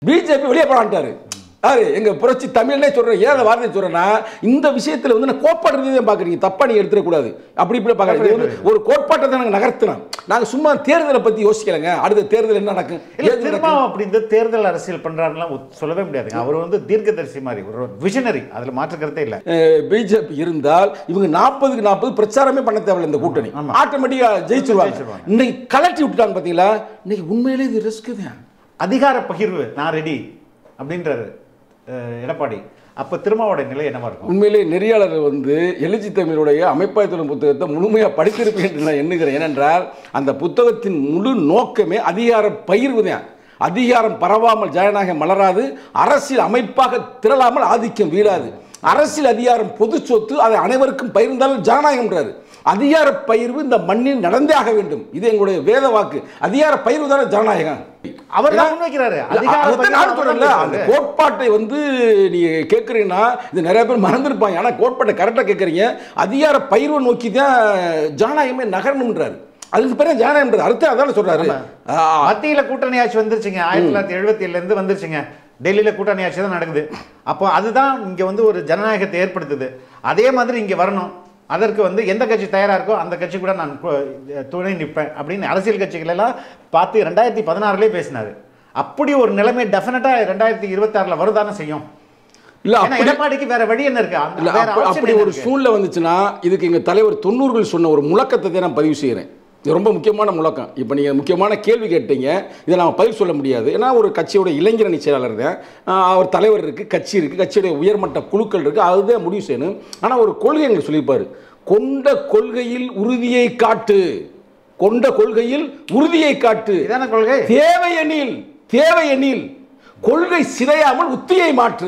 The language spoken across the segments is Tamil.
பிஜேபி வெளியே போடான்ட்டாரு யாரு எங்க புரட்சி தமிழ்னே சொல்றேன் ஏன் அந்த வார்த்தை சொல்றேன்னா இந்த விஷயத்துல வந்து நான் கோட்பாடு தான் பாக்குறீங்க தப்பா நீங்க எடுத்துடக்கூடாது அப்படி இப்படி பாக்குறீங்க இது வந்து ஒரு கோட்பாட்டை தான் நாங்க நகர்த்தினோம் நாங்க சும்மா தேர்தலை பத்தி யோசிக்கலங்க அடுத்த தேர்தல் என்ன நடக்கும் இல்ல ஏது நடக்கும்? திருமாவளவன் அப்படி இந்த தேர்தல் அரசியல் பண்றாருலாம் ஒத்- சொல்லவே முடியாதுங்க அவர் வந்து தீர்க்கதரிசி மாதிரி ஒரு விஷனரி அதுல மாற்று கருத்தே இல்ல பிஜேபி இருந்தால் இவங்க நாற்பதுக்கு நாற்பது பிரச்சாரமே பண்ண தேவையில்ல இந்த கூட்டணி ஆட்டோமேட்டிக்கா ஜெயிச்சிருவாங்க ஜெயிச்சிருவாங்க. இன்னைக்கு கலட்டி விட்டுட்டாங்க பாத்தீங்களா இன்னைக்கு உண்மையிலே இது ரிஸ்க் தான் அதிகார பகிர்வு நான் ரெடி அப்படின்றாரு அஹ், எடப்பாடி அப்ப திருமாவோட நிலை என்னவா இருக்கும் உண்மையிலே நெறியாளர் வந்து எழுச்சி தமிழுடைய அமைப்பாயத்துடன் புத்தகத்தை முழுமையாக படித்திருப்பேன் என்று நான் எண்ணுகிறேன் ஏனென்றால் அந்த புத்தகத்தின் முழு நோக்கமே அதிகார பகிர்வு தான் அதிகாரம் பரவாமல் ஜனநாயகம் மலராது அரசியல் அமைப்பாக திரளாமல் ஆதிக்கம் வீழாது அரசியல் அதிகாரம் பொது சொத்து அதை அனைவருக்கும் பகிர்ந்தால் ஜனநாயகம்ன்றாரு அதிகார பகிர்வு இந்த மண்ணில் நடந்தே ஆக வேண்டும் இது எங்களுடைய வேத வாக்கு அதிகார பகிர்வு தானே ஜனநாயகம் அவர் தான் முன்வைக்கிறாரு அதிகார அதைத்தான் பகிர்வு நானும் அவர் சொல்றேன்ல, தான் அந்த பேசுறாரு. கோட்பாட்டை வந்து நீங்க கேட்குறீங்கன்னா இது நிறைய பேர் மறந்துருப்பாங்க ஆனா கோட்பாட்டை கரெக்டாக கேட்குறீங்க அதிகார பயிர்வை நோக்கி தான் ஜனநாயகமே நகரணுன்றாரு அதுக்கு பிறகு ஜனநாயகம்ன்றது அர்த்தம் அதான சொல்றாரு ஆ, மத்தியில கூட்டணி ஆட்சி வந்துருச்சுங்க ஆயிரத்தி தொள்ளாயிரத்தி எழுபத்தி இருந்து வந்துருச்சுங்க டெல்லியில கூட்டணி ஆட்சி தான் நடக்குது அப்போ அதுதான் இங்க வந்து ஒரு ஜனநாயகத்தை ஏற்படுத்துது அதே மாதிரி இங்க வரணும் அதற்கு வந்து எந்த கட்சி தயாரா இருக்கோ அந்த கட்சி கூட நான் கு- துணை நிற்பேன் அப்படின்னு அரசியல் கட்சிகள் எல்லாம் பார்த்து ரெண்டாயிரத்தி பதினாறுலேயே பேசினாரு அப்படி ஒரு நிலைமை டெஃபினட்டா ரெண்டாயிரத்தி இருபத்தாறுல வருதானே செய்யும் இல்ல ஏன்னா அப்படி எடப்பாடிக்கு வேற வழி என்ன இருக்கு அந்த- இல்ல வேற அப்ப- option அப்படி என்ன ஒரு இருக்கு? சூழ்நிலை வந்துச்சுன்னா இதுக்கு எங்க தலைவர் தொண்ணூறுகள் சொன்ன ஒரு முழக்கத்தை தான் நான் பதிவு செய்கிறேன் இது ரொம்ப முக்கியமான முழக்கம் இப்போ நீங்கள் முக்கியமான கேள்வி கேட்டீங்க இதை நான் பதில் சொல்ல முடியாது ஏன்னா ஒரு கட்சியோட இளைஞரணி செயலாளர் தான் ஆஹ் அவர் தலைவர் இருக்குது கட்சி இருக்குது கட்சியுடைய உயர்மட்ட குழுக்கள் இருக்குது அதுதான் முடிவு செய்யணும் ஆனால் ஒரு கொள்கை எங்களுக்கு சொல்லியிருப்பார் கொண்ட கொள்கையில் உறுதியை காட்டு கொண்ட கொள்கையில் உறுதியை காட்டு இதான கொள்கை தேவையெனில் தேவையெனில் கொள்கை சிதையாமல் உத்தியை மாற்று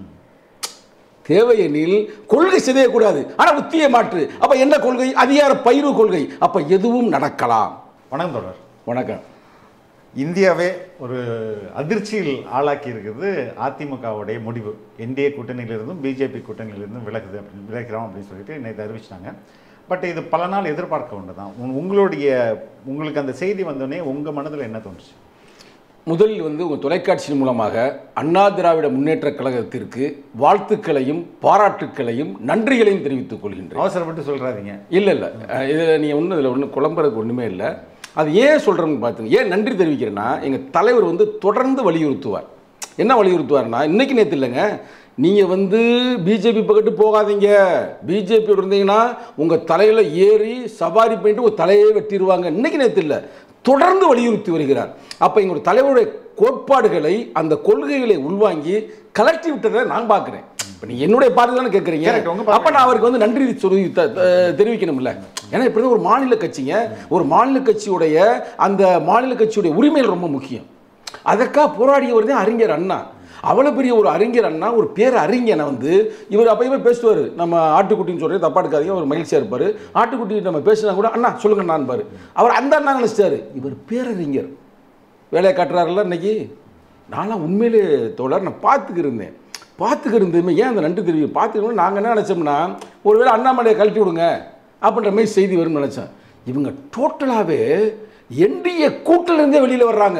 தேவையெனில் கொள்கை சிதையக்கூடாது ஆனா உத்தியை மாற்று அப்ப என்ன கொள்கை அதிகார பயிர்வு கொள்கை அப்ப எதுவும் நடக்கலாம் வணக்கம் தொடர் வணக்கம் இந்தியாவே ஒரு அதிர்ச்சியில் ஆளாக்கி இருக்குது அதிமுகவுடைய முடிவு என்டிஏ கூட்டணியிலிருந்தும் பிஜேபி கூட்டணியிலிருந்தும் விலகுது அப்படின்னு விலகிறோம் அப்படின்னு சொல்லிட்டு நேற்று அறிவிச்சிட்டாங்க பட் இது பல நாள் எதிர்பார்க்க ஒன்று தான் உங்களுடைய உங்களுக்கு அந்த செய்தி வந்தோடனே உங்கள் மனதில் என்ன தோணுச்சு முதலில் வந்து உங்கள் தொலைக்காட்சியின் மூலமாக அண்ணா திராவிட முன்னேற்ற கழகத்திற்கு வாழ்த்துக்களையும் பாராட்டுக்களையும் நன்றிகளையும் தெரிவித்துக் கொள்கின்றேன் அவசரப்பட்டு சொல்கிறாதீங்க இல்லை இல்லை இதில் நீங்கள் ஒன்றும் இதில் ஒன்றும் குழம்புறதுக்கு ஒன்றுமே இல்லை அது ஏன் சொல்கிறோம்னு பார்த்துங்க ஏன் நன்றி தெரிவிக்கிறேன்னா எங்கள் தலைவர் வந்து தொடர்ந்து வலியுறுத்துவார் என்ன வலியுறுத்துவார்னா இன்னைக்கு நேற்று இல்லைங்க நீங்கள் வந்து பிஜேபி பக்கத்து போகாதீங்க பிஜேபி இருந்தீங்கன்னா உங்கள் தலையில் ஏறி சவாரி பண்ணிட்டு ஒரு தலையே வெட்டிடுவாங்க இன்னைக்கு நேற்று இல்லை தொடர்ந்து வலியுறுத்தி வருகிறார் அப்போ எங்களுடைய தலைவருடைய கோட்பாடுகளை அந்த கொள்கைகளை உள்வாங்கி கலட்டி விட்டதை நான் பார்க்குறேன் இப்போ நீ என்னுடைய பார்வை தானே கேட்குறீங்க Correct, உங்க பார்வை. அப்போ நான் அவருக்கு வந்து நன்றி சொல்லி த- த- தெரிவிக்கணும்ல ஏன்னா இப்படி ஒரு மாநில கட்சிங்க ஒரு மாநில கட்சியுடைய அந்த மாநில கட்சியுடைய உரிமைகள் ரொம்ப முக்கியம் அதற்காக போராடியவர் தான் அறிஞர் அண்ணா அவ்வளோ பெரிய ஒரு அறிஞர் அண்ணா ஒரு பேர் அறிஞனை வந்து இவர் அப்பயுமே பேசுவார் நம்ம ஆட்டுக்குட்டின்னு சொல்கிறேன் தப்பா எடுக்காதீங்க அவர் மகிழ்ச்சியாக இருப்பார் ஆட்டுக்குட்டி நம்ம பேசினா கூட அண்ணா சொல்லுங்க நான் அவர் அந்த அண்ணா நினச்சிட்டாரு இவர் பேரறிஞர் வேலையை காட்டுறாருல்ல இன்னைக்கு நான்லாம் உண்மையிலே தோழர் நான் பார்த்துக்கு இருந்தேன் பார்த்துக்கு இருந்ததுமே ஏன் அந்த நன்றி தெரிவி பார்த்துக்கணும் நாங்கள் என்ன நினச்சோம்னா ஒருவேளை அண்ணாமலையை கழட்டி விடுங்க அப்படின்ற மாதிரி செய்தி வரும்னு நினச்சேன் இவங்க டோட்டலாகவே என்டிஏ கூட்டிலிருந்தே வெளியில் வர்றாங்க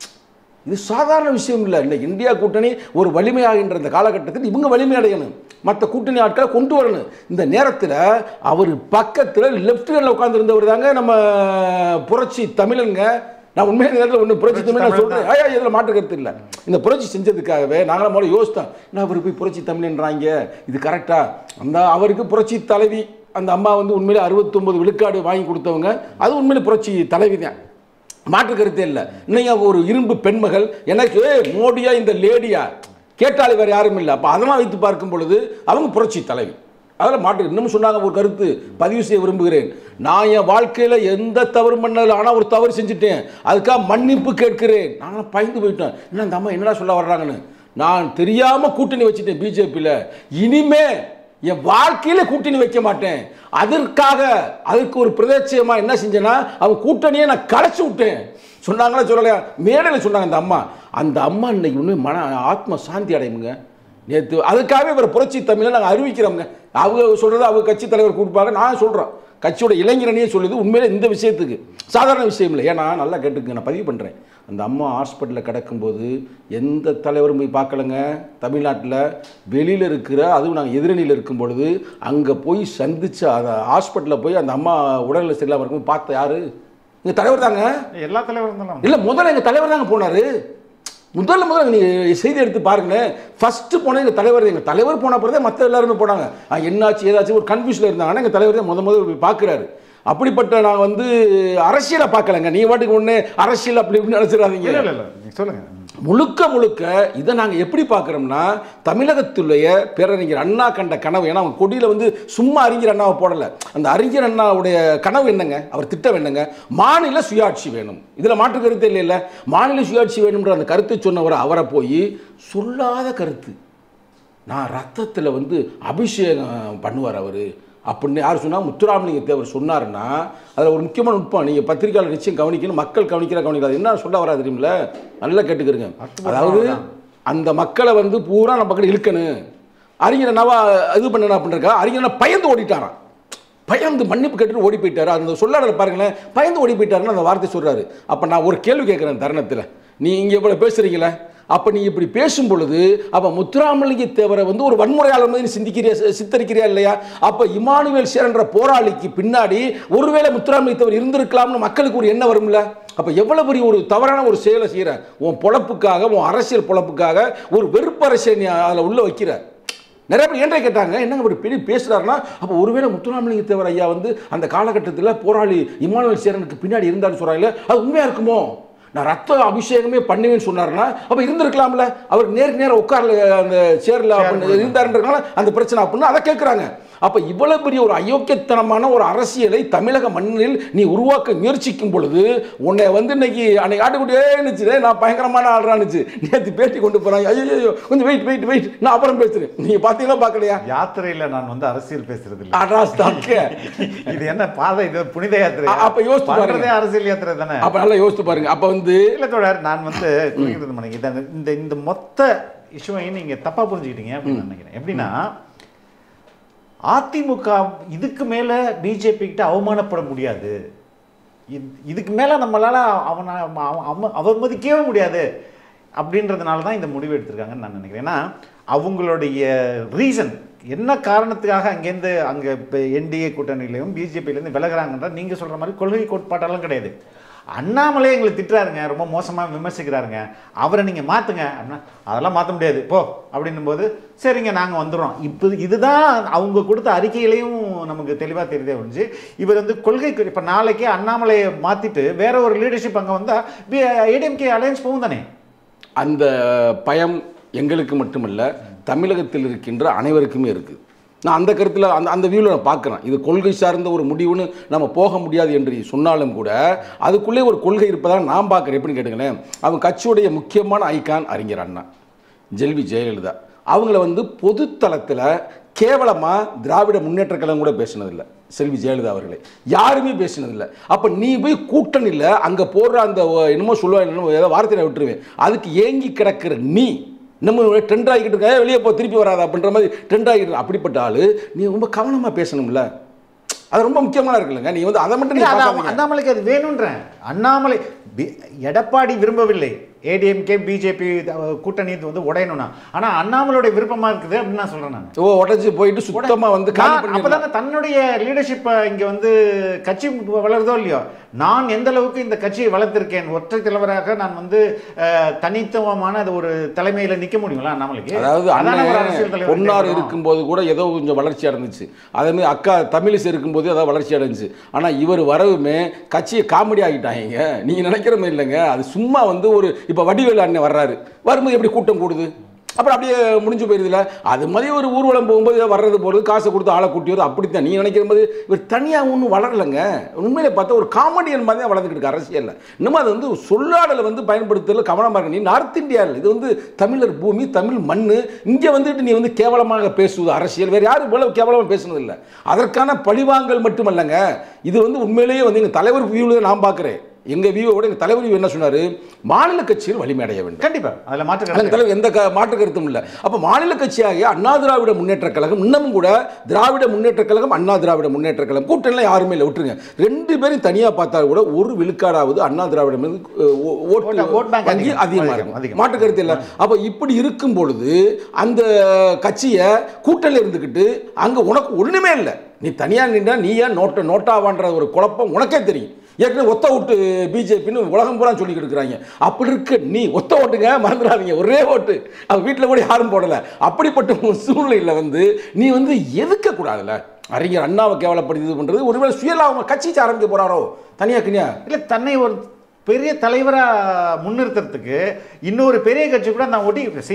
இது சாதாரண விஷயம் இல்லை இன்னைக்கு இந்தியா கூட்டணி ஒரு வலிமையாகின்ற இந்த காலகட்டத்தில் இவங்க வலிமை அடையணும் மற்ற கூட்டணி ஆட்களை கொண்டு வரணும் இந்த நேரத்தில் அவர் பக்கத்தில் லெஃப்ட் ஹேண்டில் உட்காந்துருந்தவர் தாங்க நம்ம புரட்சி தமிழனுங்க நான் உண்மையான நேரத்தில் ஒன்று புரட்சி தமிழ் நான் சொல்கிறேன் ஐயா இதில் மாற்று கருத்து இல்லை இந்த புரட்சி செஞ்சதுக்காகவே நாங்களாம் முதல்ல யோசித்தோம் என்ன அவர் போய் புரட்சி தமிழ்ன்றாங்க இது கரெக்டா அந்த அவருக்கு புரட்சி தலைவி அந்த அம்மா வந்து உண்மையிலே அறுபத்தொம்பது விழுக்காடு வாங்கி கொடுத்தவங்க அது உண்மையிலே புரட்சி தலைவி தான் மாற்று கருத்தே இல்லை இன்னைக்கு ஒரு இரும்பு பெண்மகள் எனக்கு "ஏய், மோடியா இந்த லேடியா கேட்டாலே வேறு யாரும் இல்லை அப்போ அதெல்லாம் வைத்து பார்க்கும் பொழுது அவங்க புரட்சி தலைவி அதில் மாற்று இன்னும் சொன்னாங்க ஒரு கருத்து பதிவு செய்ய விரும்புகிறேன் நான் என் வாழ்க்கையில் எந்த தவறு பண்ணல ஆனால் ஒரு தவறு செஞ்சுட்டேன் அதுக்காக மன்னிப்பு கேட்கிறேன் நாங்களாம் பயந்து போயிட்டோம் என்ன அந்த அம்மா என்னடா சொல்ல வர்றாங்கன்னு நான் தெரியாமல் கூட்டணி வச்சுட்டேன் பிஜேபியில் இனிமே என் வாழ்க்கையில கூட்டணி வைக்க மாட்டேன் அதற்காக அதுக்கு ஒரு பிரதேசமா என்ன செஞ்சேன்னா அவங்க கூட்டணியை நான் கலைச்சு விட்டேன் சொன்னாங்களா சொல்லலையா மேடையில் சொன்னாங்க அந்த அம்மா அந்த அம்மா இன்னைக்கு இன்னும் மன ஆத்ம சாந்தி அடையுங்க நேற்று அதுக்காகவே இவர் புரட்சி தமிழை நாங்கள் அறிவிக்கிறோங்க அவங்க சொல்றது அவங்க கட்சி தலைவர் கொடுப்பாங்க நான் சொல்கிறேன் கட்சியோட இளைஞரணியே சொல்லுது உண்மையிலே இந்த விஷயத்துக்கு சாதாரண விஷயம் இல்லை ஏன்னா நல்லா கேட்டுக்க நான் பதிவு பண்ணுறேன் அந்த அம்மா ஹாஸ்பிட்டலில் கிடக்கும்போது எந்த தலைவரும் போய் பார்க்கலங்க தமிழ்நாட்டில் வெளியில் இருக்கிற அதுவும் நாங்கள் எதிரணியில் இருக்கும் பொழுது அங்கே போய் சந்திச்சு அதை ஹாஸ்பிட்டலில் போய் அந்த அம்மா உடல்நிலை சரியில்லாமல் இருக்கும்போது பார்த்த யாரு எங்கள் தலைவர் தாங்க எல்லா தலைவரும் இருந்தாலும் இல்லை முதல்ல எங்கள் தலைவர் தாங்க போனார் முதல்ல முதல்ல நீங்கள் செய்தி எடுத்து பாருங்களேன் ஃபஸ்ட்டு போன எங்கள் தலைவர் எங்கள் தலைவர் போன பிறகு மற்ற எல்லாருமே போனாங்க ஆ, என்னாச்சு ஏதாச்சும் ஒரு கன்ஃபியூஷனில் இருந்தாங்க ஆனால் எங்கள் தலைவர் தான் முத முதல்ல போய் பார்க்குறாரு அப்படிப்பட்ட நான் வந்து அரசியலை பார்க்கலங்க நீ வாட்டுக்கு ஒன்று அரசியல் அப்படி இப்படின்னு நினச்சிடாதீங்க இல்ல இல்ல இல்ல நீங்க சொல்லுங்க முழுக்க முழுக்க இதை நாங்கள் எப்படி பார்க்குறோம்னா தமிழகத்துடைய பேரறிஞர் அண்ணா கண்ட கனவு ஏன்னா அவங்க கொடியில் வந்து சும்மா அறிஞர் அண்ணாவை போடலை அந்த அறிஞர் அண்ணாவுடைய கனவு என்னங்க அவர் திட்டம் என்னங்க மாநில சுயாட்சி வேணும் இதில் மாற்று கருத்து இல்லைல்ல மாநில சுயாட்சி வேணும்ன்ற அந்த கருத்தை சொன்னவர் அவரை போய் சொல்லாத கருத்து நான் ரத்தத்தில் வந்து அபிஷேகம் பண்ணுவார் அவர் அப்படின்னு யார் சொன்னால் முத்துராமலிங்க தேவர் சொன்னாருன்னா அதில் ஒரு முக்கியமான நுட்பம் நீங்கள் பத்திரிக்கையாளர் நிச்சயம் கவனிக்கணும் மக்கள் கவனிக்கிற கவனிக்காது என்ன சொல்ல வரா தெரியுமில்ல நல்லா கேட்டுக்கிறங்க அதாவது அந்த மக்களை வந்து பூரா நம்ம பக்கம் இழுக்கணும் அறிஞர் என்னவா இது பண்ணணும் அப்படின்றக்கா அறிஞர் என்ன பயந்து ஓடிட்டாராம் பயந்து மன்னிப்பு கேட்டுட்டு ஓடி போயிட்டாரு அந்த சொல்லாடல பாருங்களேன் பயந்து ஓடி போயிட்டாருன்னு அந்த வார்த்தை சொல்றாரு அப்போ நான் ஒரு கேள்வி கேட்குறேன் தருணத்தில் நீ இங்கே இவ்வளோ பேசுறீங்களே அப்போ நீ இப்படி பேசும் பொழுது அப்போ முத்துராமலிங்க தேவரை வந்து ஒரு வன்முறையாளர் மாதிரி சிந்திக்கிறியா சி- சித்தரிக்கிறியா இல்லையா அப்போ இமானுவேல் சேரன்ற போராளிக்கு பின்னாடி ஒருவேளை முத்துராமலிங்க தேவர் இருந்திருக்கலாம்னு மக்களுக்கு ஒரு எண்ணம் வரும்ல அப்போ எவ்வளோ பெரிய ஒரு தவறான ஒரு செயலை செய்கிற உன் பொழப்புக்காக உன் அரசியல் பொழப்புக்காக ஒரு வெறுப்பு அரசியல் நீ அதில் உள்ள வைக்கிற நிறைய பேர் ஏன்டா கேட்டாங்க என்னங்க இப்படி பெரிய பேசுறாருன்னா அப்போ ஒருவேளை முத்துராமலிங்க தேவர் ஐயா வந்து அந்த காலகட்டத்தில் போராளி இமானுவேல் சேரனுக்கு பின்னாடி இருந்தாருன்னு சொல்றாங்களே அது உண்மையா இருக்குமோ நான் ரத்த அபிஷேகமே பண்ணுவேன்னு சொன்னாருன்னா அப்போ இருந்திருக்கலாம்ல அவர் நேருக்கு நேரம் உட்கார்ல அந்த சேர்ல அப்படின்னு இருந்தாருன்றதுனால அந்த பிரச்சனை அப்படின்னு அதை கேட்குறாங்க அப்போ இவ்வளவு பெரிய ஒரு அயோக்கியத்தனமான ஒரு அரசியலை தமிழக மண்ணில் நீ உருவாக்க முயற்சிக்கும் பொழுது உன்னை வந்து இன்னைக்கு அன்னைக்கு ஆட்டுக்குட்டியே இருந்துச்சு நான் பயங்கரமான ஆடுறானுச்சு நேற்று பேட்டி கொண்டு போறாங்க ஐயோ கொஞ்சம் வெயிட் வெயிட் வெயிட் நான் அப்புறம் பேசுறேன் நீங்க பார்த்தீங்களா பார்க்கலையா யாத்திரையில நான் வந்து அரசியல் பேசுறது இல்ல அட்ராஸ் தாக்க இது என்ன பாதை இது புனித யாத்திரை அ- அப்ப யோசிச்சு பாருங்க. பண்றதே அரசியல் யாத்திரை தானே அப்ப நல்லா யோசித்து பாருங்க அப்ப வந்து இல்ல தோழர் நான் வந்து குறிக்கிறது மனைவி இதை இந்த இந்த மொத்த இஷ்யூவையும் நீங்க தப்பா புரிஞ்சுக்கிட்டீங்க அப்படின்னு நினைக்கிறேன் எப்படின்னா அதிமுக இதுக்கு மேல பிஜேபி கிட்ட அவமானப்பட முடியாது இது- இதுக்கு மேல நம்மளால அவனை அவ- அவ- அவமதிக்கவே முடியாது அப்படின்றதுனால தான் இந்த முடிவு எடுத்திருக்காங்கன்னு நான் நினைக்கிறேன் ஏன்னா அவங்களுடைய ரீசன் என்ன காரணத்துக்காக அங்கேருந்து அங்கே இப்போ என்டிஏ கூட்டணியிலையும் பிஜேபியிலேருந்து விலகுறாங்கன்ற நீங்கள் சொல்கிற மாதிரி கொள்கை கோட்பாட்டெல்லாம் கிடையாது அண்ணாமலே எங்களை திட்டுறாருங்க ரொம்ப மோசமாக விமர்சிக்கிறாருங்க அவரை நீங்கள் மாற்றுங்க அப்படின்னா அதெல்லாம் மாற்ற முடியாது போ அப்படின்னும் போது சரிங்க நாங்கள் வந்துடுறோம் இப்போ இதுதான் அவங்க கொடுத்த அறிக்கையிலையும் நமக்கு தெளிவாக தெரியுதே ஒழிஞ்சு இவர் வந்து கொள்கை இப்போ நாளைக்கே அண்ணாமலையை மாற்றிட்டு வேற ஒரு லீடர்ஷிப் அங்கே வந்தால் ஏடிஎம்கே அலையன்ஸ் போகும் தானே அந்த பயம் எங்களுக்கு மட்டுமல்ல தமிழகத்தில் இருக்கின்ற அனைவருக்குமே இருக்குது நான் அந்த கருத்தில் அந்த அந்த வியூவில் நான் பார்க்குறேன் இது கொள்கை சார்ந்த ஒரு முடிவுன்னு நம்ம போக முடியாது என்று சொன்னாலும் கூட அதுக்குள்ளே ஒரு கொள்கை இருப்பதாக நான் பார்க்குறேன் எப்படின்னு கேட்டுங்களேன் அவங்க கட்சியுடைய முக்கியமான ஐகான் அறிஞர் அண்ணா ஜெல்வி ஜெயலலிதா அவங்கள வந்து பொதுத்தளத்தில் கேவலமாக திராவிட முன்னேற்ற கழகம் கூட பேசினதில்லை செல்வி ஜெயலலிதா அவர்களே யாருமே பேசினதில்லை அப்போ நீ போய் கூட்டணியில் அங்கே போடுற அந்த அஹ், என்னமோ சொல்லுவா என்னமோ ஏதோ வார்த்தையை விட்டுருவேன் அதுக்கு ஏங்கி கிடக்கிற நீ நம்ம ட்ரெண்ட் ஆகிக்கிட்டு இருக்க வெளியே போ திருப்பி வராத அப்படின்ற மாதிரி ட்ரெண்ட் ஆகிட்டு இருக்க. அப்படிப்பட்ட ஆளு நீ ரொம்ப கவனமாக பேசணும்ல அது ரொம்ப முக்கியமான இருக்குல்லங்க நீ வந்து அதை மட்டும் நீ இல்ல, அதான் பார்க்காதீங்க. அண்ணாமலைக்கு அது வேணுன்றேன் அண்ணாமலை பி- எடப்பாடி விரும்பவில்லை ஏடிஎம்கே பிஜேபி கூட்டணி இது வந்து உடையணும்னா ஆனா அண்ணாமலையோட விருப்பமா இருக்குது அப்படின்னு நான் சொல்றேன் நான் ஓ உடச்சி போயிட்டு சுத்தமாக வந்து காலி நான் பண்ணி அப்பதானே தன்னுடைய லீடர்ஷிப் இங்க வந்து கட்சி வளருதோ இல்லையோ நான் எந்த அளவுக்கு இந்த கட்சியை வளர்த்திருக்கேன் ஒற்றை தலைவராக நான் வந்து அஹ், தனித்துவமான அது ஒரு தலைமையில நிக்க முடியுங்களா அண்ணாமலைக்கு அதாவது அதானே ஒரு அண்ணன் அரசியல் தலைவர் பொன்னார் கேட்கணும். இருக்கும்போது கூட ஏதோ கொஞ்சம் வளர்ச்சி அடைஞ்சிச்சு அதேமாதிரி அக்கா தமிழிசை இருக்கும்போது ஏதோ வளர்ச்சி அடைஞ்சிச்சு ஆனால் இவர் வரவுமே கட்சியை காமெடி ஆகிட்டாங்க நீங்கள் நினைக்கிற மாதிரி இல்லைங்க அது சும்மா வந்து ஒரு இப்போ வடிவேலு அண்ணன் வர்றாரு வரும்போது எப்படி கூட்டம் கூடுது அப்புறம் அப்படியே முடிஞ்சு போயிருதுல அது மாதிரி ஒரு ஊர்வலம் போகும்போது ஏதோ வர்றது போகிறது காசை கொடுத்து ஆளை கூட்டி வருது அப்படித்தான் நீ நினைக்கிற போது இவர் தனியாக ஒன்றும் வளரலைங்க உண்மையில பார்த்தா ஒரு காமெடியன் மாதிரி தான் வளர்ந்துக்கிட்டு இருக்கு அரசியலில் இன்னும் அது வந்து சொல்லாடலை வந்து பயன்படுத்துறதுல கவனமாக இருக்கு நீ நார்த் இந்தியாவில் இது வந்து தமிழர் பூமி தமிழ் மண் இங்கே வந்துட்டு நீ வந்து கேவலமாக பேசுவது அரசியல் வேறு யாரும் இவ்வளவு கேவலமாக பேசுனதில்லை அதற்கான பழிவாங்கல் மட்டுமல்லங்க இது வந்து உண்மையிலேயே வந்து எங்கள் தலைவர் வியூவில் நான் பார்க்குறேன் எங்க வியூவோட எங்க தலைவர் view என்ன சொன்னாரு மாநில கட்சிகள் வலிமையடைய வேண்டும் கண்டிப்பா அதுல மாற்று அதன் கருத்து தலைவர் எந்த க- மாற்று கருத்தும் இல்லை அப்ப மாநில கட்சியாகிய அண்ணா திராவிட முன்னேற்ற கழகம் இன்னமும் கூட திராவிட முன்னேற்ற கழகம் அண்ணா திராவிட முன்னேற்ற கழகம் கூட்டணிலாம் யாருமே இல்லை விட்டுருங்க ரெண்டு பேரும் தனியா பார்த்தா கூட ஒரு விழுக்காடாவது அண்ணா திராவிட மீது, அஹ், ஓ- ஓட்டு ஓட்ட- vote bank வங்கி அதிகம், அதிகமா அதிகம், இருக்கும் அதிகம். மாற்று கருத்து இல்லை அப்ப இப்படி இருக்கும் பொழுது அந்த கட்சியை கூட்டணியில் இருந்துக்கிட்டு அங்க உனக்கு ஒண்ணுமே இல்லை நீ தனியா நின்றா நீ ஏன் நோட்ட நோட்டாவான்ற ஒரு குழப்பம் உனக்கே தெரியும் ஏற்கனவே ஒத்த ஓட்டு பிஜேபின்னு உலகம் பூரா சொல்லிக்கிட்டு இருக்கிறாங்க அப்படி இருக்க நீ ஒத்த ஓட்டுங்க மறந்துடாதீங்க ஒரே ஓட்டு அவ வீட்டில் கூட யாரும் போடல அப்படிப்பட்ட ஒரு சூழ்நிலையில் வந்து நீ வந்து எதுக்க கூடாதுல்ல அறிஞர் அண்ணாவை கேவலப்படுத்தி இது பண்றது ஒருவேளை சுயலாபம் கட்சி ஆரம்பிக்க போறாரோ தனியா கினியா இல்ல தன்னை ஒரு பெரிய தலைவரா முன்னிறுத்துறதுக்கு இன்னொரு பெரிய கட்சி கூட நான் ஒட்டி சி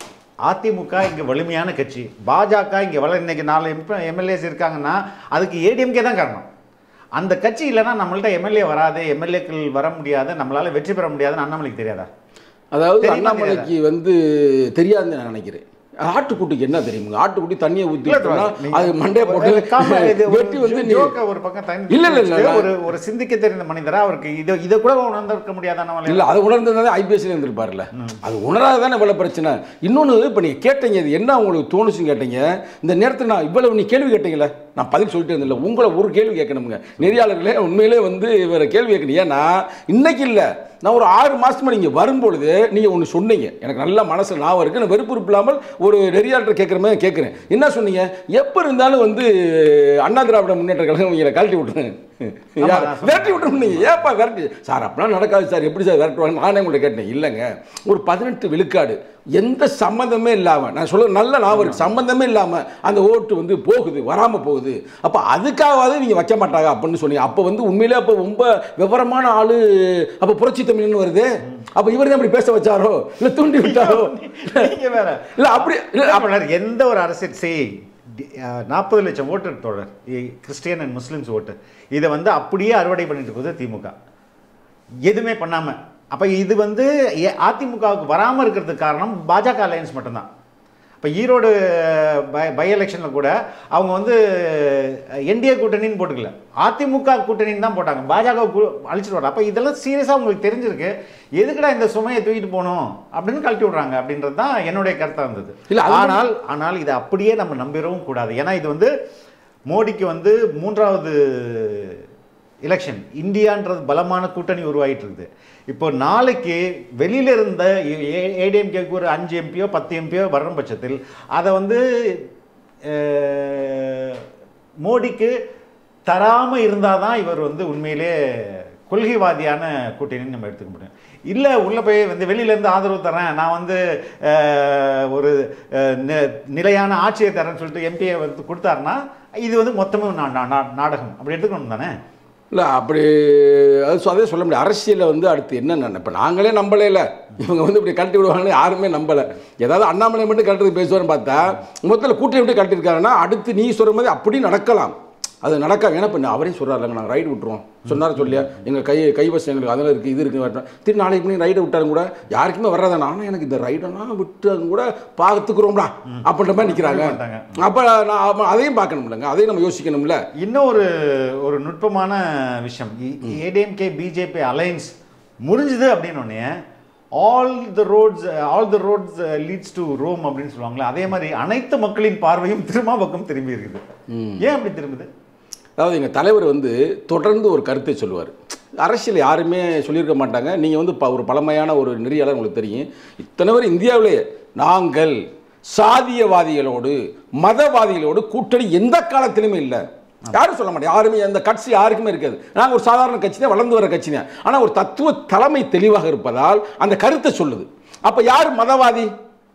அதிமுக இங்க வலிமையான கட்சி பாஜக இங்க வள இன்னைக்கு நாலு எம்எல்ஏஸ் இருக்காங்கன்னா அதுக்கு ஏடிஎம்கே தான் காரணம் அந்த கட்சி இல்லைன்னா நம்மள்ட்ட எம்எல்ஏ வராது எம்எல்ஏக்கள் வர முடியாது நம்மளால வெற்றி பெற முடியாதுன்னு அண்ணாமலைக்கு தெரியாதா அதாவது தெரியுமா அண்ணாமலைக்கு வந்து தெரியாதுன்னு நான் நினைக்கிறேன் ஆட்டுக்குட்டிக்கு என்ன தெரியுமுங்க ஆட்டுக்குட்டி தண்ணியை ஊற்றி இல்ல, விட்டோம்னா நீங்க- அது மண்டையை போட்டு ஒரு காம- இது ஒரு வெட்டி வந்து நீ joke-அ ஒரு பக்கம் தனி- இல்ல, இல்ல, இல்ல, ஒரு ஒரு சிந்திக்க தெரிந்த மனிதரா அவருக்கு இதை இதை கூட உணர்ந்திருக்க முடியாதா நம்மளால இல்ல அதை உணர்ந்தது ஐபிஎஸ்ல இருந்திருப்பார்ல அது உணராதானே இவ்வளவு பிரச்சனை இன்னொன்னு இப்ப நீங்க கேட்டீங்க இது என்ன உங்களுக்கு தோணுச்சுன்னு கேட்டீங்க இந்த நேரத்தில் நான் இவ்வளவு நீ கேள்வி கேட்டீங்களே நான் பதில் சொல்லிட்டு இருந்தில்ல உங்களை ஒரு கேள்வி கேட்கணுங்க நெறியாளர்களே உண்மையிலே வந்து இவர கேள்வி கேட்கணும் ஏன்னா இன்னைக்கு இல்ல நான் ஒரு ஆறு மாசமா நீங்க வரும்பொழுது நீங்க ஒன்று சொன்னீங்க எனக்கு நல்ல மனசுல ஞாபகம் இருக்கு நான் வெறுப்பு இல்லாமல் ஒரு நெறியாளர் கேட்குற மாதிரி கேட்குறேன் என்ன சொன்னீங்க எப்போ இருந்தாலும் வந்து அண்ணா திராவிட முன்னேற்ற கழகம் இவங்களை கழட்டி விட்டுருங்க ஆமா, யார்? நான் சொன்னேன். விரட்டி விட்டுருந்தீங்க ஏப்பா விரட்டி சார் அப்படிலாம் நடக்காது சார் எப்படி சார் விரட்டுவாங்க நானே உங்கள்ட்ட கேட்டேன் இல்லைங்க ஒரு பதினெட்டு விழுக்காடு எந்த சம்மந்தமே இல்லாமல் நான் சொல்ல நல்ல ஞாபகம் இருக்கு சம்மந்தமே இல்லாமல் அந்த ஓட்டு வந்து போகுது வராமல் போகுது அப்போ அதுக்காகவாவது நீங்கள் வைக்க மாட்டாங்க அப்படின்னு சொன்னீங்க அப்போ வந்து உண்மையிலே அப்போ ரொம்ப விவரமான ஆளு அப்போ புரட்சி தமிழ்னு வருது அப்போ இவர் தான் அப்படி பேச வச்சாரோ இல்லை தூண்டி விட்டாரோ நீங்க வேற இல்லை அப்படி இல்ல, அப்ப- அப்ப எந்த ஒரு அரசியல் செய் நாற்பது லட்சம் ஓட்டு தோழர் இ- கிறிஸ்டியன் அண்ட் முஸ்லிம்ஸ் ஓட்டு இதை வந்து அப்படியே அறுவடை பண்ணிட்டு இருக்குது திமுக எதுவுமே பண்ணாம அப்ப இது வந்து ஏ- அதிமுகவுக்கு வராம இருக்கிறதுக்கு காரணம் பாஜக அலையன்ஸ் மட்டும்தான் இப்போ ஈரோடு பை பை எலெக்ஷனில் கூட அவங்க வந்து என்டிஏ கூட்டணின்னு போட்டுக்கல அதிமுக கூட்டணின்னு தான் போட்டாங்க பாஜக அழிச்சிட்டு வர அப்போ இதெல்லாம் சீரியஸாக உங்களுக்கு தெரிஞ்சிருக்கு எதுக்குடா இந்த சுமையை தூக்கிட்டு போகணும் அப்படின்னு கழட்டி விட்றாங்க அப்படின்றது தான் என்னுடைய கருத்தாக இருந்தது இல்ல, அது ஆனால் ஆனால் இதை அப்படியே நம்ம நம்பிடவும் கூடாது ஏன்னா இது வந்து மோடிக்கு வந்து மூன்றாவது எலெக்ஷன் இந்தியான்றது பலமான கூட்டணி உருவாகிட்டு இருக்குது இப்போ நாளைக்கு வெளியில இருந்த ஏடிஎம்கேக்கு ஒரு அஞ்சு எம்பியோ பத்து எம்பியோ வரும் பட்சத்தில் அதை வந்து அஹ், மோடிக்கு தராம இருந்தால் தான் இவர் வந்து உண்மையிலே கொள்கைவாதியான கூட்டணின்னு நம்ம எடுத்துக்க முடியும் இல்லை உள்ளே போய் வந்து வெளியில இருந்து ஆதரவு தரேன் நான் வந்து அஹ், ஒரு அஹ், நி- நிலையான ஆட்சியை தரேன்னு சொல்லிட்டு எம்பியை வந்து கொடுத்தாருன்னா இது வந்து மொத்தமும் நா- நா- நா- நாடகம் அப்படி எடுத்துக்கணும் தானே இல்லை அப்படி அது சொ- அதே சொல்ல முடியாது அரசியலில் வந்து அடுத்து என்ன இப்போ நாங்களே நம்பலே இல்லை இவங்க வந்து இப்படி கழட்டி விடுவாங்கன்னு யாருமே நம்பலை ஏதாவது அண்ணாமலை மட்டும் கழட்டுறது பேசுவார்னு பார்த்தா மொத்தத்தில் கூட்டணி விட்டு கழட்டிருக்காங்கன்னா அடுத்து நீ சொல்கிற மாதிரி அப்படி நடக்கலாம் அது நடக்காது ஏன்னா இப்போ அவரே சொல்கிறாருங்க நாங்கள் ரைடு விட்டுருவோம் சொன்னார் சொல்லியா எங்கள் கை கைவசம் எங்களுக்கு அதெல்லாம் இருக்குது இது இருக்குது வரட்டும் திரும்பி நாளைக்கு பண்ணி ரைடை விட்டாலும் கூட யாருக்குமே வர்றதானே ஆனால் எனக்கு இந்த ரைடெல்லாம் விட்டு கூட பார்த்துக்குறோம்டா அப்படின்ற மாதிரி நிற்கிறாங்க மாட்டாங்க. அப்போ நான் அப்ப அதையும் பார்க்கணும்லங்க அதையும் நம்ம யோசிக்கணும்ல இன்னும் ஒரு ஒரு நுட்பமான விஷயம் ஏடிஎம்கே பிஜேபி அலைன்ஸ் முடிஞ்சுது அப்படின்னு உடனே all the roads all the roads leads to Rome அப்படின்னு சொல்லுவாங்களே அதே மாதிரி அனைத்து மக்களின் பார்வையும் திரும்ப பக்கம் திரும்பி இருக்குது ஏன் அப்படி திரும்புது அதாவது எங்கள் தலைவர் வந்து தொடர்ந்து ஒரு கருத்தை சொல்லுவார் அரசியல் யாருமே சொல்லியிருக்க மாட்டாங்க நீங்கள் வந்து ப- ஒரு பழமையான ஒரு நெறியாளர் உங்களுக்கு தெரியும் இத்தனை பேர் இந்தியாவிலேயே நாங்கள் சாதியவாதிகளோடு மதவாதிகளோடு கூட்டணி எந்த காலத்திலுமே இல்லை யாரும் சொல்ல மாட்டேன் யாருமே அந்த கட்சி யாருக்குமே இருக்காது நாங்கள் ஒரு சாதாரண கட்சி தான் வளர்ந்து வர கட்சி தான் ஆனால் ஒரு தத்துவ தலைமை தெளிவாக இருப்பதால் அந்த கருத்தை சொல்லுது அப்போ யார் மதவாதி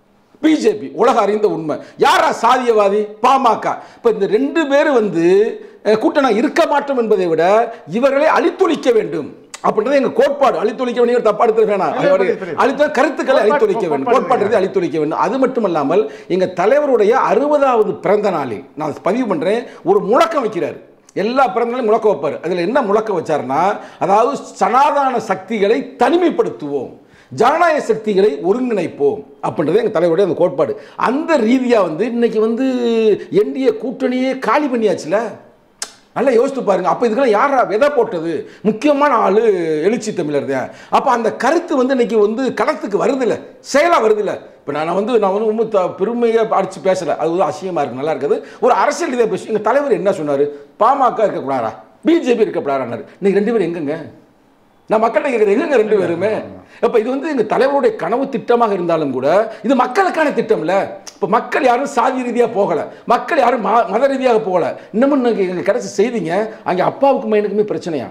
பிஜேபி உலக அறிந்த உண்மை யாரா சாதியவாதி பாமக இப்போ இந்த ரெண்டு பேரும் வந்து அஹ், கூட்டணி இருக்க மாட்டோம் என்பதை விட இவர்களை அழித்தொழிக்க வேண்டும் அப்படின்றது எங்க கோட்பாடு அழித்தொழிக்க வேண்டும் தப்பா எடுத்து வேணாம் இல்ல, புரியுது, புரியுது. அழித்த கருத்துக்களை கோட்பாடு, அழித்தொழிக்க வேண்டும் கோட்பாடு கோட்பாடு அழித்தொழிக்க வேண்டும் அது மட்டுமல்லாமல் எங்க தலைவருடைய அறுபதாவது பிறந்த நாளில் நான் பதிவு பண்றேன் ஒரு முழக்கம் வைக்கிறார் எல்லா பிறந்த நாளும் முழக்கம் வைப்பார் அதில் என்ன முழக்கம் வச்சாருன்னா அதாவது சனாதான சக்திகளை தனிமைப்படுத்துவோம் ஜனநாயக சக்திகளை ஒருங்கிணைப்போம் அப்படின்றது எங்கள் தலைவருடைய அந்த கோட்பாடு அந்த ரீதியாக வந்து இன்னைக்கு வந்து என்டிஏ கூட்டணியே காலி பண்ணியாச்சுல நல்லா யோசித்து பாருங்க அப்போ இதுக்கெல்லாம் யாரா விதை போட்டது முக்கியமான ஆளு எழுச்சி தமிழர் தான் அப்போ அந்த கருத்து வந்து இன்னைக்கு வந்து களத்துக்கு வருதில்ல செயலாக வருதில்ல இப்போ நான் வந்து நான் வந்து ரொம்ப த- பெருமையாக அடிச்சு பேசலை அது வந்து அசிங்கமாக இருக்கு நல்லா இருக்குது ஒரு அரசியல் இதை பேசி எங்கள் தலைவர் என்ன சொன்னார் பாமக இருக்கக்கூடாதா பிஜேபி இருக்கக்கூடாதான்னாரு இன்னைக்கு ரெண்டு பேரும் எங்கங்க நான் மக்கள்கிட்ட கேட்குறேன் எங்கங்க ரெண்டு பேருமே அப்போ இது வந்து எங்கள் தலைவருடைய கனவு திட்டமாக இருந்தாலும் கூட இது மக்களுக்கான திட்டம்ல இப்போ மக்கள் யாரும் சாதி ரீதியாக போகலை மக்கள் யாரும் ம மத ரீதியாக போகலை இன்னமும் இன்னைக்கு எங்களுக்கு கிடைச்ச செய்திங்க அங்கே அப்பாவுக்கும் மைனுக்குமே பிரச்சனையா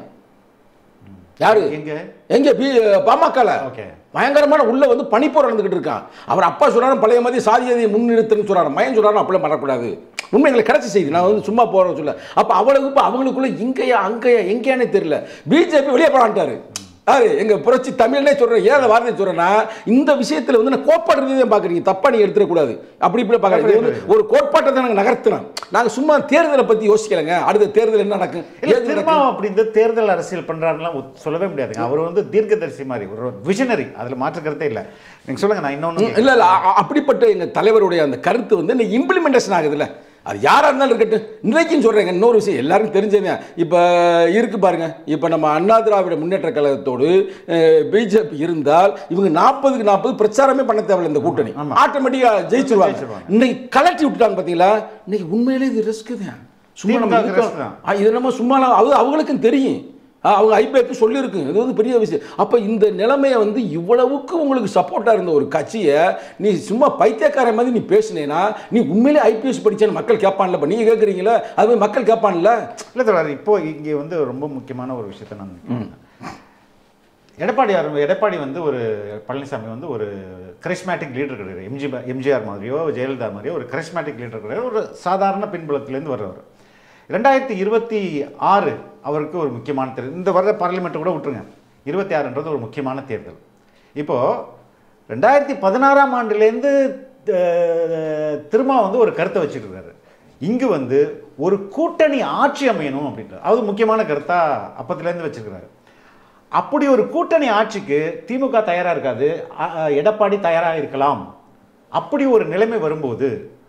யாரு எங்க எங்க பி பாமகல ஓகே பயங்கரமான உள்ள வந்து பனிப்போர் நடந்துகிட்டு இருக்கான் அவர் அப்பா சொல்றாரு பழைய மாதிரி சாதியதை முன்னிறுத்துன்னு சொல்றாரு மயன் சொல்றாரு அப்படிலாம் பண்ணக்கூடாது உண்மை எங்களுக்கு கிடைச்ச செய்தி நான் வந்து சும்மா போற சொல்ல அப்ப அவளுக்கு இப்ப அவங்களுக்குள்ள இங்கேயா அங்கேயா எங்கேயானே தெரியல பிஜேபி வெளியே போடான்ட்டாரு அது எங்க புரட்சி தமிழ்னே சொல்றேன் ஏன் அந்த வார்த்தை சொல்றேன்னா இந்த விஷயத்துல வந்து நான் கோட்பாடு ரீதியா பாக்குறீங்க தப்பா நீங்க எடுத்துடக்கூடாது அப்படி இப்படி பாக்குறீங்க இது வந்து ஒரு கோட்பாட்டை தான் நாங்க நகர்த்தினோம் நாங்க சும்மா தேர்தலை பத்தி யோசிக்கலங்க அடுத்த தேர்தல் என்ன நடக்கும் இல்ல ஏது நடக்கும்? திருமாவளவன் அப்படி இந்த தேர்தல் அரசியல் பண்றாருலாம் ஒத்- சொல்லவே முடியாதுங்க அவர் வந்து தீர்க்கதரிசி மாதிரி ஒரு விஷனரி அதுல மாற்று கருத்தே இல்ல நீங்க சொல்லுங்க நான் இன்னொன்னு இல்ல இல்ல அ- அப்படிப்பட்ட எங்க தலைவருடைய அந்த கருத்து வந்து இன்னைக்கு இம்ப்ளிமெண்டேஷன் ஆகுதுல்ல அது யாரா இருந்தாலும் இருக்கட்டும் இன்றைக்கும் சொல்றேங்க இன்னொரு விஷயம் எல்லாருக்கும் தெரிஞ்சது இப்ப இருக்கு பாருங்க இப்ப நம்ம அண்ணா திராவிட முன்னேற்ற கழகத்தோடு பிஜேபி இருந்தால் இவங்க நாற்பதுக்கு நாற்பது பிரச்சாரமே பண்ண தேவையில்ல இந்த கூட்டணி ஆமா. ஆட்டோமேட்டிக்கா ஜெயிச்சிருவாங்க ஜெயிச்சிருவாங்க. இன்னைக்கு கலட்டி விட்டுட்டாங்க பாத்தீங்களா இன்னைக்கு உண்மையிலே இது ரிஸ்க் தான் சும்மா நம்ம திமுக க்கு இருக்கோம். risk தான். ஆ, இது நம்ம சும்மா அது அவங்களுக்கும் தெரியும் ஆ, அவங்க ஐபேக்கு சொல்லியிருக்கு இது வந்து பெரிய விஷயம் அப்போ இந்த நிலைமையை வந்து இவ்வளவுக்கு உங்களுக்கு சப்போர்ட்டாக இருந்த ஒரு கட்சியை நீ சும்மா பைத்தியக்கார மாதிரி நீ பேசுனேன்னா நீ உண்மையிலே ஐபிஎஸ் படிச்சேன்னு மக்கள் கேட்பான்ல இப்போ நீங்கள் கேட்குறீங்களா அது மாதிரி மக்கள் கேட்பான்ல இல்ல தோழர் இப்போ இங்கே வந்து ரொம்ப முக்கியமான ஒரு விஷயத்தை நான் நினைக்கிறேன். எடப்பாடி யார் எடப்பாடி வந்து ஒரு பழனிசாமி வந்து ஒரு கரிஸ்மேட்டிக் லீடர் கிடையாது எம்ஜி எம்ஜிஆர் மாதிரியோ ஜெயலலிதா மாதிரியோ ஒரு கரிஸ்மேட்டிக் லீடர் கிடையாது ஒரு சாதாரண பின்புலத்திலேருந்து வர்றவர் ரெண்டாயிரத்தி இருபத்தி ஆறு அவருக்கு ஒரு முக்கியமான தேர்தல் இந்த வர்ற பார்லிமெண்ட்டை கூட விட்டுருங்க இருபத்தி ஆறுன்றது ஒரு முக்கியமான தேர்தல் இப்போது ரெண்டாயிரத்தி பதினாறாம் ஆண்டுலேருந்து அஹ், திருமா வந்து ஒரு கருத்தை வச்சுட்டு இருக்காரு இங்கு வந்து ஒரு கூட்டணி ஆட்சி அமையணும் அப்படின்றது அது முக்கியமான கருத்தா அப்பத்துலேருந்து வச்சிருக்கிறாரு அப்படி ஒரு கூட்டணி ஆட்சிக்கு திமுக தயாரா இருக்காது அ- அ, எடப்பாடி தயாரா இருக்கலாம் அப்படி ஒரு நிலைமை வரும்போது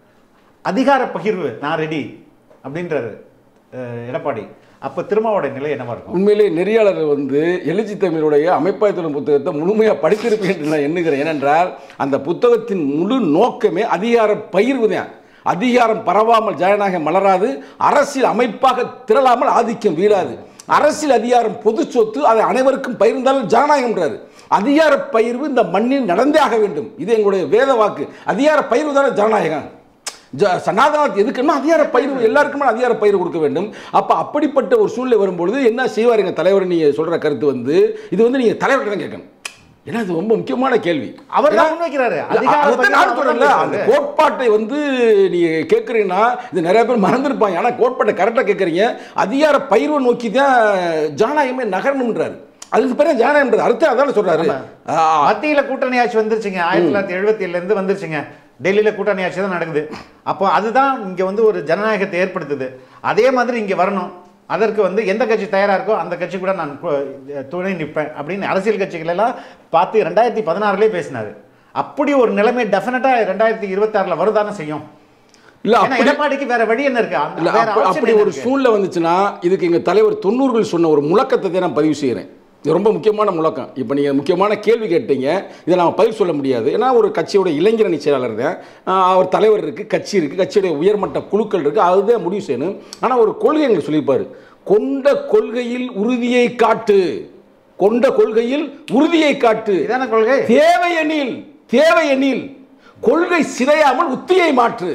அதிகார பகிர்வு நான் ரெடி அப்படின்றாரு அஹ், எடப்பாடி அப்ப திருமாவோட நிலை என்னவா இருக்கும் உண்மையிலே நெறியாளர் வந்து எழுச்சி தமிழுடைய அமைப்பாய் தொழில் புத்தகத்தை முழுமையாக படித்திருப்பேன் என்று நான் எண்ணுகிறேன் ஏனென்றால் அந்த புத்தகத்தின் முழு நோக்கமே அதிகார பகிர்வு தான் அதிகாரம் பரவாமல் ஜனநாயகம் மலராது அரசியல் அமைப்பாக திரளாமல் ஆதிக்கம் வீழாது அரசியல் அதிகாரம் பொது சொத்து அதை அனைவருக்கும் பகிர்ந்தாலும் ஜனநாயகம்ன்றாரு அதிகார பகிர்வு இந்த மண்ணில் நடந்தே ஆக வேண்டும் இது எங்களுடைய வேத வாக்கு அதிகார பகிர்வு தானே ஜனநாயகம் ஜ- சனாதனத்தை எதுக்குன்னா அதிகார பயிர் எல்லாருக்குமே அதிகார பயிர் கொடுக்க வேண்டும் அப்போ அப்படிப்பட்ட ஒரு சூழ்நிலை வரும்பொழுது என்ன செய்வார் எங்கள் தலைவர் நீங்கள் சொல்கிற கருத்து வந்து இது வந்து நீங்கள் தலைவர்கிட்ட தான் கேட்கணும் ஏன்னா இது ரொம்ப முக்கியமான கேள்வி அவர் ஏன்னா- தான் முன்வைக்கிறாரு இல்ல, அதிகார அதைத்தான் பகிர்வு நானும் அவர் தான் சொல்றேன்ல, அந்த பேசுறாரு. கோட்பாட்டை வந்து நீங்க கேட்குறீங்கன்னா இது நிறைய பேர் மறந்துருப்பாங்க ஆனா கோட்பாட்டை கரெக்டாக கேட்குறீங்க அதிகார பயிர்வை நோக்கி தான் ஜனநாயகமே நகரணுன்றாரு அதுக்கு பிறகு ஜனநாயகம்ன்றது அர்த்தம் அதான சொல்றாரு ஆ, மத்தியில கூட்டணி ஆட்சி வந்துருச்சுங்க ஆயிரத்தி தொள்ளாயிரத்தி எழுபத்தி இருந்து வந்துருச்சுங்க டெல்லியில கூட்டணி ஆட்சி தான் நடக்குது அப்போ அதுதான் இங்க வந்து ஒரு ஜனநாயகத்தை ஏற்படுத்துது அதே மாதிரி இங்க வரணும் அதற்கு வந்து எந்த கட்சி தயாரா இருக்கோ அந்த கட்சி கூட நான் கு- துணை நிற்பேன் அப்படின்னு அரசியல் கட்சிகள் எல்லாம் பார்த்து ரெண்டாயிரத்தி பதினாறுலேயே பேசினாரு அப்படி ஒரு நிலைமை டெஃபினட்டா ரெண்டாயிரத்தி இருபத்தாறுல வருதானே செய்யும் இல்ல ஏன்னா அப்படி எடப்பாடிக்கு வேற வழி என்ன இருக்கு அந்த- இல்ல வேற அப்ப- option அப்படி என்ன ஒரு இருக்கு? சூழ்நிலை வந்துச்சுன்னா இதுக்கு எங்க தலைவர் தொண்ணூறுகள் சொன்ன ஒரு முழக்கத்தை தான் நான் பதிவு செய்கிறேன் இது ரொம்ப முக்கியமான முழக்கம் இப்போ நீங்கள் முக்கியமான கேள்வி கேட்டீங்க இதை நான் பதில் சொல்ல முடியாது ஏன்னா ஒரு கட்சியோட இளைஞரணி செயலாளர் தான் ஆஹ் அவர் தலைவர் இருக்குது கட்சி இருக்குது கட்சியுடைய உயர்மட்ட குழுக்கள் இருக்குது அதுதான் முடிவு செய்யணும் ஆனால் ஒரு கொள்கை எங்களுக்கு சொல்லியிருப்பாரு கொண்ட கொள்கையில் உறுதியை காட்டு கொண்ட கொள்கையில் உறுதியை காட்டு இதான கொள்கை தேவையெனில் தேவையெனில் கொள்கை சிதையாமல் உத்தியை மாற்று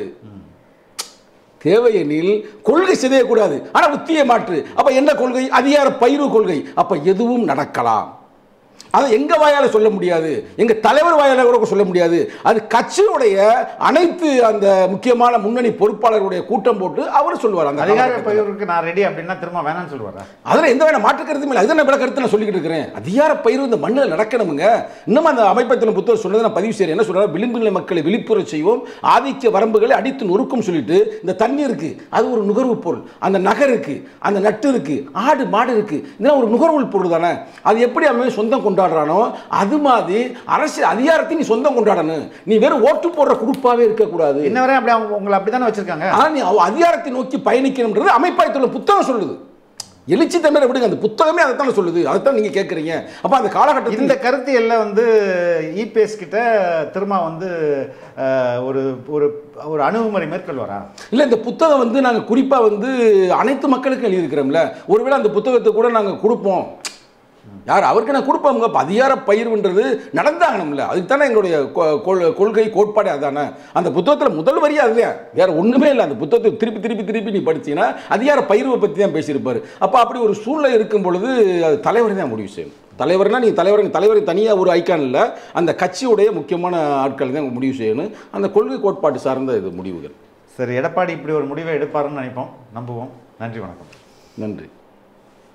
தேவையெனில் கொள்கை சிதையக்கூடாது ஆனா உத்தியை மாற்று அப்ப என்ன கொள்கை அதிகார பயிர்வு கொள்கை அப்ப எதுவும் நடக்கலாம் அதை எங்க வாயால சொல்ல முடியாது எங்க தலைவர் வாயால கூட சொல்ல முடியாது அது கட்சியுடைய அனைத்து அந்த முக்கியமான முன்னணி பொறுப்பாளர்களுடைய கூட்டம் போட்டு அவர் சொல்லுவார் அந்த அதிகார காலகட்டத்துல. பகிர்வுக்கு நான் ரெடி அப்படின்னா திரும்ப வேணாம்னு சொல்லுவாரா அதில் எந்த வேணா மாற்று கருத்துமே இல்லை அதுதான் நான் கருத்து நான் சொல்லிக்கிட்டு இருக்கிறேன் அதிகார பயிர் இந்த மண்ணில் நடக்கணுமுங்க இன்னும் அந்த அமைப்பத்தில் புத்தகம் சொன்னதை நான் பதிவு செய்கிறேன் என்ன சொல்றாரு விளிம்பு நிலை மக்களை விழிப்புற செய்வோம் ஆதிக்க வரம்புகளை அடித்து நொறுக்கும் சொல்லிட்டு இந்த தண்ணி இருக்கு அது ஒரு நுகர்வு பொருள் அந்த நகர் இருக்கு அந்த நட்டு இருக்கு ஆடு மாடு இருக்கு இதெல்லாம் ஒரு நுகர்வு பொருள் தானே அது எப்படி அவன் சொந்தம் கொண்டாடுறது கொண்டாடுறானோ அது மாதிரி அரசியல் அதிகாரத்தை நீ சொந்தம் கொண்டாடணும் நீ வெறும் ஓட்டு போடுற குரூப்பாவே இருக்கக்கூடாது இன்ன வரை அப்படி அவங்க உங்களை அப்படித்தானே வச்சிருக்காங்க ஆனா நீ அவ- அதிகாரத்தை நோக்கி பயணிக்கணும்ன்றது அமைப்பாயத்துள்ள புத்தகம் சொல்லுது எழுச்சி தமிழை விடுங்க அந்த புத்தகமே அதைத்தானே சொல்லுது அதைத்தான் நீங்க கேட்குறீங்க அப்ப அந்த காலகட்டத்தில் இந்த கருத்தியல்ல வந்து இபிஎஸ் கிட்ட திரும்ப வந்து அஹ், ஒரு ஒரு ஒரு அணுகுமுறை மேற்கொள்வாரா இல்லை இந்த புத்தகம் வந்து நாங்கள் குறிப்பாக வந்து அனைத்து மக்களுக்கும் எழுதியிருக்கிறோம்ல ஒருவேளை அந்த புத்தகத்தை கூட நாங்கள் கொடுப்போம் யார் அவருக்கு நான் கொடுப்போங்க இப்போ அதிகார பயிர்வுன்றது நடந்தாகணும்ல அதுக்கு தானே எங்களுடைய கொ- கொள்- கொள்கை கோட்பாடு அதானே அந்த புத்தகத்தில் முதல் வரியே அதுதான் வேற ஒன்றுமே இல்லை அந்த புத்தகத்தை திருப்பி திருப்பி திருப்பி நீ படிச்சீங்கன்னா அதிகார பயிர்வை பற்றி தான் பேசியிருப்பார் அப்போ அப்படி ஒரு சூழ்நிலை இருக்கும் பொழுது அது தலைவர் தான் முடிவு செய்யணும் தலைவர்னா நீ தலைவர் தலைவர் தனியாக ஒரு ஐக்கான் இல்லை அந்த கட்சியுடைய முக்கியமான ஆட்கள் தான் முடிவு செய்யணும் அந்த கொள்கை கோட்பாடு சார்ந்த இது முடிவுகள் சரி எடப்பாடி இப்படி ஒரு முடிவை எடுப்பாருன்னு நினைப்போம் நம்புவோம் நன்றி வணக்கம் நன்றி